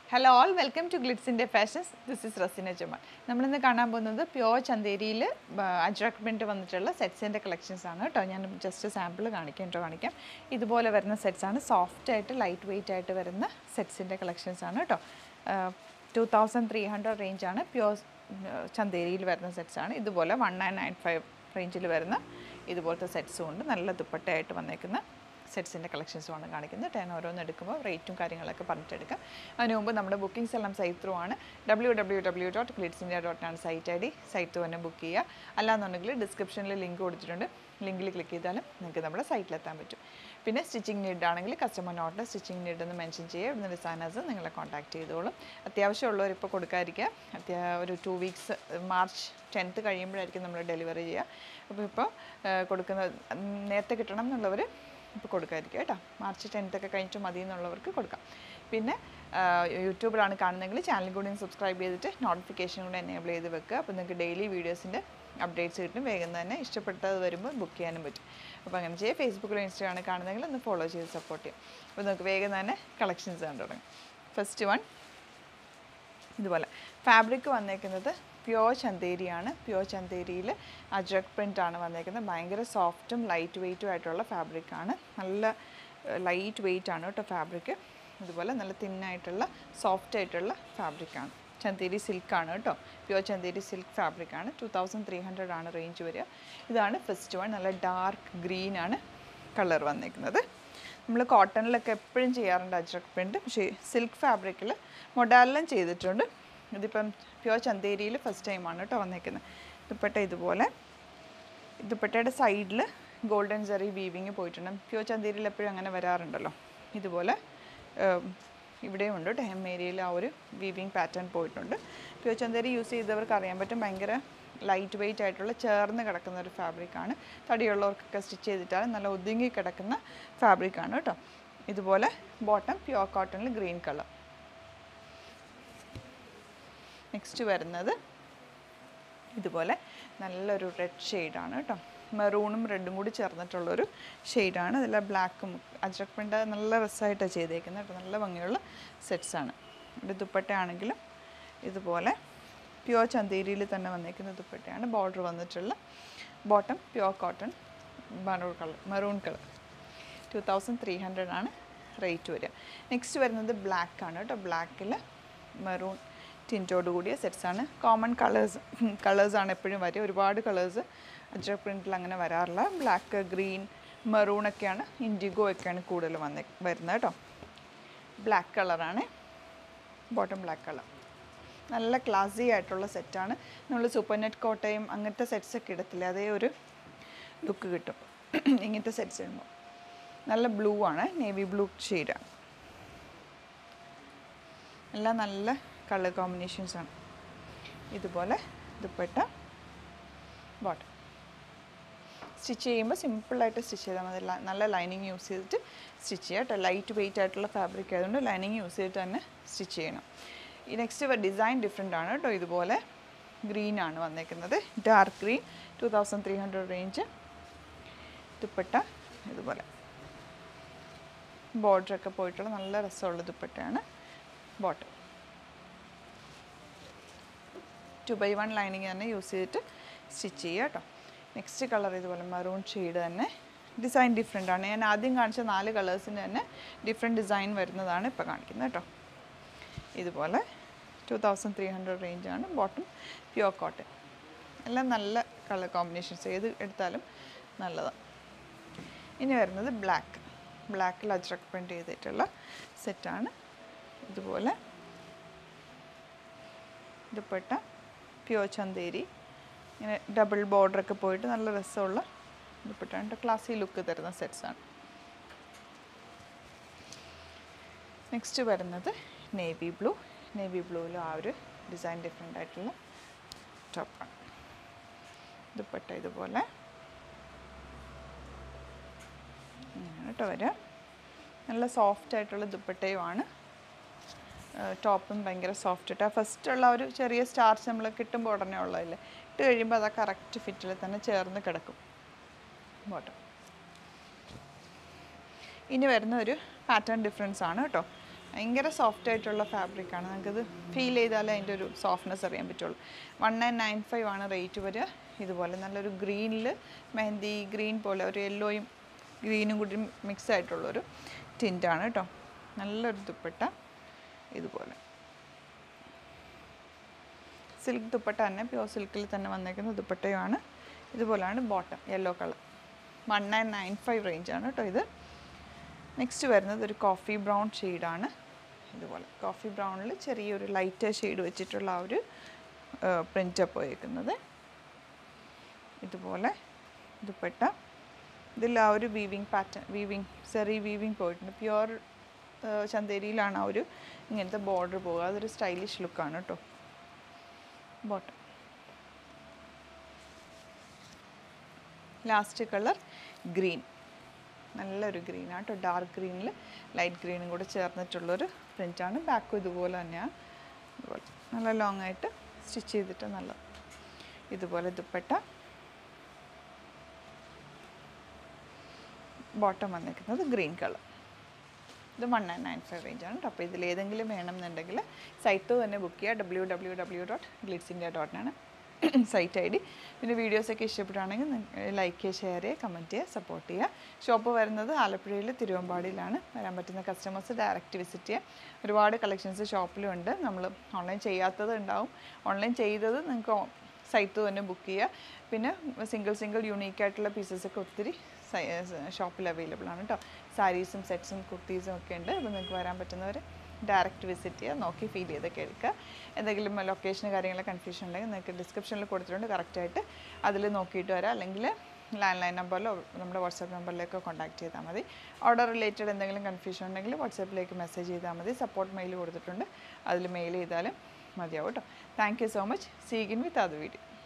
hello all welcome to ഗ്ലിറ്റ്സിൻ്റെ fashions this is Rasina Jamal നമ്മളിന്ന് കാണാൻ പോകുന്നത് പ്യോർ ചന്തേരിയിൽ അജ്രക് പ്രിൻ്റ് വന്നിട്ടുള്ള സെറ്റ്സിൻ്റെ കളക്ഷൻസ് ആണ് കേട്ടോ ഞാൻ ജസ്റ്റ് സാമ്പിൾ കാണിക്കാം കേട്ടോ കാണിക്കാം ഇതുപോലെ വരുന്ന സെറ്റ്സ് ആണ് സോഫ്റ്റ് ആയിട്ട് ലൈറ്റ് വെയിറ്റ് ആയിട്ട് വരുന്ന സെറ്റ്സിൻ്റെ കളക്ഷൻസ് ആണ് കേട്ടോ ടു തൗസൻഡ് ത്രീ ഹൺഡ്രഡ് റേഞ്ചാണ് പ്യോർ ചന്തേരിയിൽ വരുന്ന സെറ്റ്സ് ആണ് ഇതുപോലെ വൺ നയൻ നയൻ ഫൈവ് റേഞ്ചിൽ വരുന്ന ഇതുപോലത്തെ സെറ്റ്സും ഉണ്ട് നല്ല ദുപ്പട്ടയായിട്ട് വന്നേക്കുന്ന സെറ്റ്സിൻ്റെ കളക്ഷൻസുമാണ് കാണിക്കുന്നത് ടെൻ ഓരോന്ന് എടുക്കുമ്പോൾ റേറ്റും കാര്യങ്ങളൊക്കെ പറഞ്ഞിട്ടെടുക്കാം അതിന് മുമ്പ് നമ്മുടെ ബുക്കിംഗ്സ് എല്ലാം സൈറ്റ് ത്രൂ ആണ് W W W dot Glitz India dot ആണ് site I D site through തന്നെ ബുക്ക് ചെയ്യുക അല്ലാന്നുണ്ടെങ്കിൽ ഡിസ്ക്രിപ്ഷനിൽ ലിങ്ക് കൊടുത്തിട്ടുണ്ട് ലിങ്കിൽ ക്ലിക്ക് ചെയ്താലും നിങ്ങൾക്ക് നമ്മുടെ സൈറ്റിലെത്താൻ പറ്റും പിന്നെ സ്റ്റിച്ചിങ് നീഡ് ആണെങ്കിൽ കസ്റ്റമർ നോട്ടിൽ സ്റ്റിച്ചിങ് നീഡ് എന്ന് മെൻഷൻ ചെയ്യുക ഇവിടുന്ന് ഡിസൈനേഴ്സ് നിങ്ങളെ കോൺടാക്ട് ചെയ്തോളും അത്യാവശ്യമുള്ളവർ ഇപ്പോൾ കൊടുക്കാതിരിക്കുക അത്യാ ഒരു ടു വീക്സ് മാർച്ച് ടെൻത്ത് കഴിയുമ്പോഴായിരിക്കും നമ്മൾ ഡെലിവറി ചെയ്യുക അപ്പോൾ ഇപ്പോൾ കൊടുക്കുന്ന നേരത്തെ കിട്ടണം എന്നുള്ളവർ ഇപ്പോൾ കൊടുക്കാതിരിക്കുക കേട്ടോ മാർച്ച് ടെൻത്ത് ഒക്കെ കഴിഞ്ഞിട്ട് മതി എന്നുള്ളവർക്ക് കൊടുക്കാം പിന്നെ യൂട്യൂബിലാണ് കാണുന്നതെങ്കിൽ ചാനൽ കൂടി സബ്സ്ക്രൈബ് ചെയ്തിട്ട് നോട്ടിഫിക്കേഷൻ കൂടെ എനേബിൾ ചെയ്ത് വെക്കുക അപ്പോൾ നിങ്ങൾക്ക് ഡെയിലി വീഡിയോസിൻ്റെ അപ്ഡേറ്റ്സ് കിട്ടും വേഗം തന്നെ ഇഷ്ടപ്പെട്ടത് വരുമ്പോൾ ബുക്ക് ചെയ്യാനും പറ്റും അപ്പോൾ അങ്ങനെ ചെയ്യുക ഫേസ്ബുക്കിലോ ഇൻസ്റ്റയാണ് കാണുന്നതെങ്കിൽ ഒന്ന് ഫോളോ ചെയ്ത് സപ്പോർട്ട് ചെയ്യും അപ്പോൾ നിങ്ങൾക്ക് വേഗം തന്നെ കളക്ഷൻസ് കണ്ടു തുടങ്ങും ഫസ്റ്റ് വൺ ഇതുപോലെ ഫാബ്രിക് വന്നേക്കുന്നത് പ്യോർ ചന്തേരിയാണ് പ്യോർ ചന്തേരിയിൽ അജക് പ്രിൻ്റ് ആണ് വന്നേക്കുന്നത് ഭയങ്കര സോഫ്റ്റും ലൈറ്റ് വെയ്റ്റും ആയിട്ടുള്ള ഫാബ്രിക്കാണ് നല്ല ലൈറ്റ് വെയ്റ്റ് ആണ് കേട്ടോ ഫാബ്രിക് ഇതുപോലെ നല്ല തിന്നായിട്ടുള്ള സോഫ്റ്റ് ആയിട്ടുള്ള ഫാബ്രിക്കാണ് ചന്തേരി സിൽക്കാണ് കേട്ടോ പ്യോർ ചന്തേരി സിൽക്ക് ഫാബ്രിക്കാണ് ടു തൗസൻഡ് ത്രീ ഹൺഡ്രഡ് ആണ് റേഞ്ച് വരിക ഇതാണ് ഫസ്റ്റ് വൺ നല്ല ഡാർക്ക് ഗ്രീൻ ആണ് കളർ വന്നേക്കുന്നത് നമ്മൾ കോട്ടണിലൊക്കെ എപ്പോഴും ചെയ്യാറുണ്ട് അജ്രക് പ്രിൻറ്റ് പക്ഷേ സിൽക്ക് ഫാബ്രിക്കിൽ മൊഡാലിലും ചെയ്തിട്ടുണ്ട് ഇതിപ്പം പ്യോർ ചന്തേരിയിൽ ഫസ്റ്റ് ടൈമാണ് കേട്ടോ വന്നേക്കുന്നത് ദുപ്പട്ട ഇതുപോലെ ദുപ്പട്ടയുടെ സൈഡിൽ ഗോൾഡൻ ജെറി വീവിങ് പോയിട്ടുണ്ട് പ്യോർ ചന്തേരിയിൽ എപ്പോഴും അങ്ങനെ വരാറുണ്ടല്ലോ ഇതുപോലെ ഇവിടെയും ഉണ്ട് കേട്ടോ ഹെം ഏരിയയിൽ ആ ഒരു വീവിങ് പാറ്റേൺ പോയിട്ടുണ്ട് പ്യോർ ചന്തേരി യൂസ് ചെയ്തവർക്ക് അറിയാൻ പറ്റും ഭയങ്കര ലൈറ്റ് വെയിറ്റ് ആയിട്ടുള്ള ചേർന്ന് കിടക്കുന്ന ഒരു ഫാബ്രിക്കാണ് തടിയുള്ളവർക്കൊക്കെ സ്റ്റിച്ച് ചെയ്തിട്ടാൽ നല്ല ഒതുങ്ങി കിടക്കുന്ന ഫാബ്രിക്കാണ് കേട്ടോ ഇതുപോലെ ബോട്ടം പ്യോർ കോട്ടണിൽ ഗ്രീൻ കളർ നെക്സ്റ്റ് വരുന്നത് ഇതുപോലെ നല്ലൊരു റെഡ് ഷെയ്ഡാണ് കേട്ടോ മെറൂണും റെഡും കൂടി ചേർന്നിട്ടുള്ളൊരു ഷെയ്ഡാണ് ഇതിലെ ബ്ലാക്കും അജ്രക് പ്രിൻ്റ് നല്ല രസമായിട്ടാണ് ചെയ്തേക്കുന്നത് കേട്ടോ നല്ല ഭംഗിയുള്ള സെറ്റ്സാണ് ഇവിടെ ദുപ്പട്ട ആണെങ്കിലും ഇതുപോലെ പ്യുവർ ചന്തേരിയിൽ തന്നെ വന്നേക്കുന്ന ദുപ്പട്ടയാണ് ബോർഡർ വന്നിട്ടുള്ള bottom pure cotton maroon colour maroon colour two thousand three hundred ആണ് റേറ്റ് വരിക നെക്സ്റ്റ് വരുന്നത് ബ്ലാക്ക് ആണ് കേട്ടോ ബ്ലാക്കിൽ മെറൂൺ ടിൻറ്റോട് കൂടിയ സെറ്റ്സാണ് കോമൺ കളേഴ്സ് കളേഴ്സാണ് എപ്പോഴും വരിക ഒരുപാട് കളേഴ്സ് അജ്ര പ്രിൻറ്റിൽ അങ്ങനെ വരാറില്ല ബ്ലാക്ക് ഗ്രീൻ മെറൂൺ ഒക്കെയാണ് ഇൻഡിഗോ ഒക്കെയാണ് കൂടുതൽ വന്നേ വരുന്നത് കേട്ടോ ബ്ലാക്ക് കളറാണ് ബോട്ടം ബ്ലാക്ക് കളർ നല്ല ക്ലാസി ആയിട്ടുള്ള സെറ്റാണ് നമ്മൾ സൂപ്പർ നെറ്റ് കോട്ടയം അങ്ങനത്തെ സെറ്റ്സ് ഒക്കെ ഇടത്തില്ല അതേ ഒരു ലുക്ക് കിട്ടും ഇങ്ങനത്തെ സെറ്റ്സ് ഇടുമ്പോൾ നല്ല ബ്ലൂ ആണ് നേവി ബ്ലൂ ഷെയ്ഡാണ് എല്ലാം നല്ല കളർ കോമ്പിനേഷൻസ് ആണ് ഇതുപോലെ ദുപ്പട്ട ബോട്ടം സ്റ്റിച്ച് ചെയ്യുമ്പോൾ സിമ്പിളായിട്ട് സ്റ്റിച്ച് ചെയ്താൽ മതി ല- നല്ല ലൈനിങ് യൂസ് ചെയ്തിട്ട് സ്റ്റിച്ച് ചെയ്യുക കേട്ടോ ലൈറ്റ് വെയിറ്റ് ആയിട്ടുള്ള ഫാബ്രിക് ആയതുകൊണ്ട് ലൈനിങ് യൂസ് ചെയ്തിട്ട് തന്നെ സ്റ്റിച്ച് ചെയ്യണം ഈ നെക്സ്റ്റ് ഡിസൈൻ ഡിഫറെൻ്റ് ആണ് കേട്ടോ ഇതുപോലെ ഗ്രീൻ ആണ് വന്നേക്കുന്നത് dark green two thousand three hundred range dupatta ഇതുപോലെ ബോർഡറൊക്കെ പോയിട്ടുള്ള നല്ല രസമുള്ള ദുപ്പട്ടയാണ് bottom two by one lining തന്നെ യൂസ് ചെയ്തിട്ട് സ്റ്റിച്ച് ചെയ്യുക കേട്ടോ നെക്സ്റ്റ് കളർ ഇതുപോലെ മറൂൺ ഷെയ്ഡ് തന്നെ ഡിസൈൻ ഡിഫറെൻ്റ് ആണ് ഞാൻ ആദ്യം കാണിച്ച നാല് കളേഴ്സിന് തന്നെ ഡിഫറെൻറ്റ് ഡിസൈൻ വരുന്നതാണ് ഇപ്പോൾ കാണിക്കുന്നത് കേട്ടോ ഇതുപോലെ ടു തൗസൻഡ് ത്രീ ഹൺഡ്രഡ് റേഞ്ചാണ് ബോട്ടം പ്യുവർ കോട്ടൺ എല്ലാം നല്ല കളർ കോമ്പിനേഷൻസ് ഏത് എടുത്താലും നല്ലതാണ് ഇനി വരുന്നത് ബ്ലാക്ക് ബ്ലാക്കിൽ അജ്രക് പ്രിൻറ്റ് ചെയ്തിട്ടുള്ള സെറ്റാണ് ഇതുപോലെ ദുപ്പട്ട പ്യുവർ ചന്തേരി ഇങ്ങനെ ഡബിൾ ബോർഡറൊക്കെ പോയിട്ട് നല്ല രസമുള്ള ദുപ്പട്ട ക്ലാസി ലുക്ക് തരുന്ന സെറ്റ്സാണ് നെക്സ്റ്റ് വരുന്നത് നേവി ബ്ലൂ നേവി ബ്ലൂവിൽ ആ ഒരു ഡിസൈൻ ഡിഫറെൻ്റ് ആയിട്ടുള്ള ടോപ്പാണ് ദുപ്പട്ട ഇതുപോലെ ഇങ്ങനെ കേട്ടോ വരിക നല്ല സോഫ്റ്റ് ആയിട്ടുള്ള ദുപ്പട്ടയുമാണ് ടോപ്പും ഭയങ്കര സോഫ്റ്റ് ഇട്ട് ആ ഫസ്റ്റ് ഉള്ള ഒരു ചെറിയ സ്റ്റാർച്ച് നമ്മൾ കിട്ടുമ്പോൾ ഉടനെ ഉള്ളതല്ലേ ഇട്ട് കഴിയുമ്പോൾ അത് കറക്റ്റ് ഫിറ്റിൽ തന്നെ ചേർന്ന് കിടക്കും ബോട്ടം ഇനി വരുന്ന ഒരു പാറ്റേൺ ഡിഫറൻസ് ആണ് കേട്ടോ ഭയങ്കര സോഫ്റ്റ് ആയിട്ടുള്ള ഫാബ്രിക്കാണ് നമുക്കത് ഫീൽ ചെയ്താലേ അതിൻ്റെ ഒരു സോഫ്റ്റ്നെസ് അറിയാൻ പറ്റുള്ളൂ വൺ നയൻ നയൻ ഫൈവ് ആണ് റേറ്റ് വരിക ഇതുപോലെ നല്ലൊരു ഗ്രീനിൽ മെഹന്തി ഗ്രീൻ പോലെ ഒരു യെല്ലോയും ഗ്രീനും കൂടി മിക്സ് ആയിട്ടുള്ളൊരു ടിൻ്റാണ് കേട്ടോ നല്ലൊരു ദുപ്പട്ട ഇതുപോലെ സിൽക്ക് ദുപ്പട്ട തന്നെ പ്യോർ സിൽക്കിൽ തന്നെ വന്നേക്കുന്ന ദുപ്പട്ടയുമാണ് ഇതുപോലെയാണ് bottom yellow colour one nine nine five റേഞ്ചാണ് കേട്ടോ ഇത് നെക്സ്റ്റ് വരുന്നത് ഒരു കോഫി ബ്രൗൺ ഷെയ്ഡാണ് ഇതുപോലെ കോഫി ബ്രൗണിൽ ചെറിയൊരു ലൈറ്റ് ഷെയ്ഡ് വെച്ചിട്ടുള്ള ആ ഒരു പ്രിൻ്റ് പോയേക്കുന്നത് ഇതുപോലെ ദുപ്പട്ട ഇതിൽ ആ ഒരു weaving pattern weaving zari weaving പോയിട്ടുണ്ട് പ്യുവർ ചന്തേരിയിലാണ് ആ ഒരു ഇങ്ങനത്തെ ബോർഡർ പോകുക അതൊരു സ്റ്റൈലിഷ് ലുക്കാണ് കേട്ടോ ബോട്ടം ലാസ്റ്റ് കളർ ഗ്രീൻ നല്ലൊരു ഗ്രീനാണ് കേട്ടോ ഡാർക്ക് ഗ്രീനിൽ ലൈറ്റ് ഗ്രീനും കൂടെ ചേർന്നിട്ടുള്ളൊരു പ്രിൻ്റാണ് ബാക്കും ഇതുപോലെ തന്നെയാണ് ഇതുപോലെ നല്ല ലോങ് ആയിട്ട് സ്റ്റിച്ച് ചെയ്തിട്ട് നല്ല ഇതുപോലെ ദുപ്പട്ട ബോട്ടം വന്നിരിക്കുന്നത് ഗ്രീൻ കളർ ഇത് വൺ നയൻ നയൻ ഫൈവ് റേഞ്ചാണ് കേട്ടോ അപ്പോൾ ഇതിൽ ഏതെങ്കിലും വേണമെന്നുണ്ടെങ്കിൽ സൈറ്റ് തന്നെ ബുക്ക് ചെയ്യുക W W W dot Glitz India ഡോട്ടിനാണ് സൈറ്റ് ഐ ഡി പിന്നെ വീഡിയോസൊക്കെ ഇഷ്ടപ്പെടുകയാണെങ്കിൽ ലൈക്ക് ചെയ്യുക ഷെയർ ചെയ്യുക കമൻറ്റ് ചെയ്യുക സപ്പോർട്ട് ചെയ്യുക ഷോപ്പ് വരുന്നത് ആലപ്പുഴയിൽ തിരുവമ്പാടിയിലാണ് വരാൻ പറ്റുന്ന കസ്റ്റമേഴ്സ് ഡയറക്റ്റ് വിസിറ്റ് ചെയ്യുക ഒരുപാട് കളക്ഷൻസ് ഷോപ്പിലും ഉണ്ട് നമ്മൾ ഓൺലൈൻ ചെയ്യാത്തത് ഉണ്ടാവും ഓൺലൈൻ ചെയ്തത് നിങ്ങൾക്ക് സൈറ്റ് തന്നെ ബുക്ക് ചെയ്യുക പിന്നെ സിംഗിൾ സിംഗിൾ യൂണീക്ക് ആയിട്ടുള്ള പീസസ് ഒക്കെ ഒത്തിരി ഷോപ്പിൽ അവൈലബിൾ ആണ് കേട്ടോ സാരീസും സെറ്റ്സും കുർത്തീസും ഒക്കെ ഉണ്ട് അപ്പോൾ നിങ്ങൾക്ക് വരാൻ പറ്റുന്നവർ ഡയറക്റ്റ് വിസിറ്റ് ചെയ്യുക നോക്കി ഫീൽ ചെയ്തൊക്കെ എടുക്കുക എന്തെങ്കിലും ലൊക്കേഷൻ കാര്യങ്ങൾ കൺഫ്യൂഷൻ ഉണ്ടെങ്കിൽ നിങ്ങൾക്ക് ഡിസ്ക്രിപ്ഷനിൽ കൊടുത്തിട്ടുണ്ട് കറക്റ്റായിട്ട് അതിൽ നോക്കിയിട്ട് വരാം അല്ലെങ്കിൽ ലാൻഡ് ലൈൻ നമ്പറിലോ നമ്മുടെ വാട്സാപ്പ് നമ്പറിലേക്കോ കോൺടാക്ട് ചെയ്താൽ മതി ഓർഡർ റിലേറ്റഡ് എന്തെങ്കിലും കൺഫ്യൂഷൻ ഉണ്ടെങ്കിൽ വാട്സാപ്പിലേക്ക് മെസ്സേജ് ചെയ്താൽ മതി സപ്പോർട്ട് മെയിൽ കൊടുത്തിട്ടുണ്ട് അതിൽ മെയിൽ ചെയ്താലും മതിയാവും കേട്ടോ താങ്ക് യു സോ മച്ച് സീഗിൻ വിത്ത് അത് വീഡിയോ